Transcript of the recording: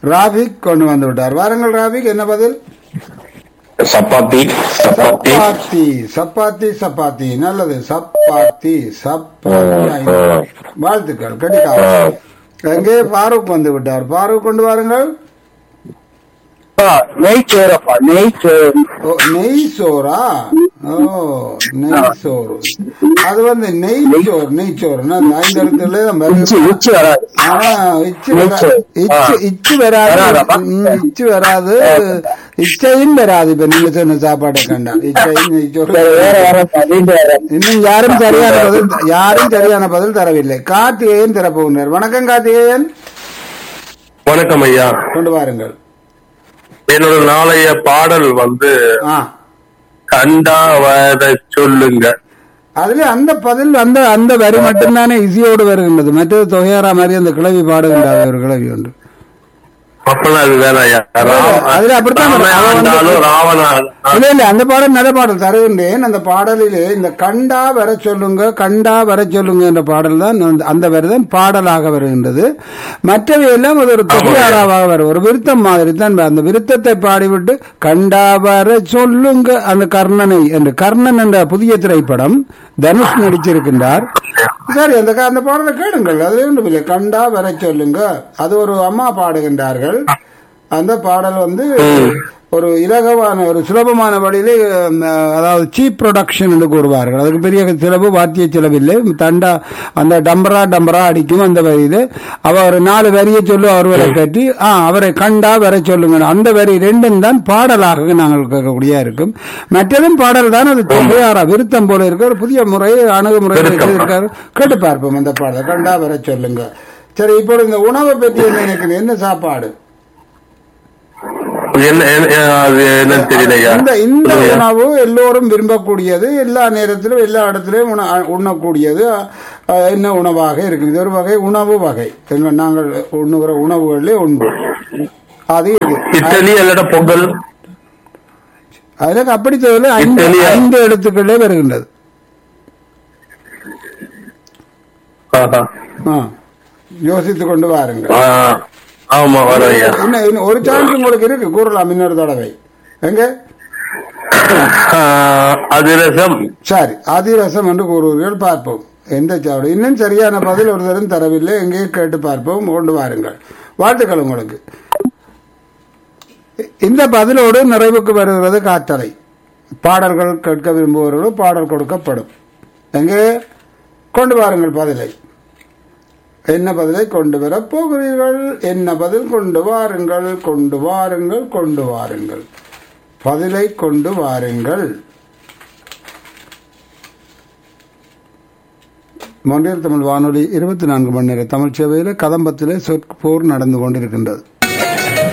ராபிக் கொண்டு வந்து விட்டார் வாருங்கள் ராபிக் என்ன பதில் சப்பாத்தி சப்பாத்தி சப்பாத்தி சப்பாத்தி சப்பாத்தி நல்லது சப்பாத்தி சப்பாத்தி வாழ்த்துக்கள் கடிக்காம எங்கே ஃபாரூக் வந்து விட்டார் ஃபாரூக் கொண்டு வாருங்கள் நெய் சோறப்பா நெய் சோறு ஓ, நெய் சோறா ஓ நெய் சோறு அது வந்து நெய் சோறு நெய் சோறு நான் ஐந்து இடத்துல தான் வருது. உச்சி உச்சி வராது ஆனா இச்சு நெய் வரா- சோறு. இச்சு ஆ. இச்சு வராது வராதாப்பா? ம், இச்சு வராது இச்சையும் வராது இப்ப நீங்க சொன்ன சாப்பாடை கண்டா இச்சையும் நெய் சோறு வேற வேற வேற வீண்டு வேற இன்னும் யாரும் சரியான பதில் யாரும் சரியான பதில் தரவில்லை கார்த்திகேயன் திறப்புகின்றார் வணக்கம் கார்த்திகேயன் வணக்கம் ஐயா கொண்டு வாருங்கள் என்னோட நாளைய பாடல் வந்து ஆ கண்டாவத சொல்லுங்க அதுல அந்த பதில் அந்த அந்த வரி மட்டும்தானே இசையோடு வருகின்றது மற்றது தொகையாரா மாதிரி அந்த கிளவி பாடுகின்றார் ஒரு கிளவி உண்டு அப்பெல்லாம் அது வேற ஐயா ராம- அதுல அப்படித்தான் ராமன் அவன் வந்து- ஆண்டாலும் ராவணன் இல்ல இல்ல அந்த பாடல் நல்ல பாடல் தருகின்றேன் அந்த பாடலிலே இந்த கண்டா வர சொல்லுங்க கண்டா வர சொல்லுங்க என்ற பாடல் தான் அந்த- அந்த வரி தான் பாடலாக வருகின்றது மற்றவை எல்லாம் அது ஒரு தொகையாராவாக வரும் ஒரு விருத்தம் மாதிரி தான் அந்த விருத்தத்தை பாடிவிட்டு கண்டா வர சொல்லுங்க அந்த கர்ணனை என்று கர்ணன் என்ற புதிய திரைப்படம் தனுஷ் நடிச்சிருக்கின்றார் சரி அந்த க- அந்த பாடலை கேளுங்கள் அது ஒன்றும் இல்லை கண்டா வர சொல்லுங்க அது ஒரு அம்மா பாடுகின்றார்கள் அந்த பாடல் வந்து ஒரு இலகுவான ஒரு சுலபமான வழியிலே ம், அதாவது சீப் ப்ரொடக்ஷன் என்று கூறுவார்கள் அதுக்கு பெரிய செலவு வாத்திய செலவில்லை தண்டா அந்த டம்பரா டம்பரா அடிக்கும் அந்த வரியில அவ ஒரு நாலு வரியை சொல்லு அவர்களை பற்றி ஆ அவரை கண்டா வர சொல்லுங்க அந்த வரி ரெண்டும் தான் பாடலாக நாங்கள் கேட்கக்கூடிய இருக்கும் மற்றதும் பாடல் தான் அது தொகையாரா விருத்தம் போல இருக்க ஒரு புதிய முறை அணுகுமுறை இருக்காரு கேட்டு பார்ப்போம் அந்த பாடல் கண்டா வர சொல்லுங்க சரி இப்போ இந்த உணவை பற்றி என்ன நினைக்கிறீங்க என்ன சாப்பாடு என்ன என்ன- அது என்னன்னு தெரியல ஐயா இந்த இந்த சொல்லுங்க. உணவு எல்லோரும் விரும்பக்கூடியது எல்லா நேரத்திலும் எல்லா இடத்திலும் உண- உண்ணக்கூடியது அஹ், என்ன உணவாக இருக்குது இது ஒரு வகை உணவு வகை எங்க நாங்கள் உண்ணுகிற உணவுகளிலே உண்டு அது இது இட்லி அல்லட பொங்கல் அதுல அப்படி சொல்ல ஐந்து இத்தாலியா? ஐந்து எழுத்துக்களே வருகின்றது ஆஹா. ஆ. யோசித்துக் கொண்டு வாருங்கள் ஆ, ஆமா வரும் ஐயா இன்னும் இன்னும் ஒரு சான்ஸ் உங்களுக்கு இருக்கு கூறலாம் இன்னொரு தடவை எங்க ஆ, அதிரசம் சரி அதிரசம் என்று கூறுவீர்கள் பார்ப்போம் எந்த சாவடி இன்னும் சரியான பதில் ஒரு தரம் தரவில்லை எங்கேயும் கேட்டு பார்ப்போம் கொண்டு வாருங்கள் வாழ்த்துக்கள் உங்களுக்கு இந்த பதிலோடு நிறைவுக்கு வருகிறது காத்தலை பாடல்கள் கேட்க விரும்புபவர்களோ பாடல் கொடுக்கப்படும் எங்கே கொண்டு வாருங்கள் பதிலை என்ன பதிலை கொண்டு வரப் போகிறீர்கள் என்ன பதில் கொண்டு வாருங்கள் கொண்டு வாருங்கள் கொண்டு வாருங்கள் பதிலை கொண்டு வாருங்கள் மொன்றியல் தமிழ் வானொலி இருபத்தி நான்கு மணி நேர தமிழ் சேவையில் கதம்பத்திலே சொற்போர் நடந்து கொண்டிருக்கின்றது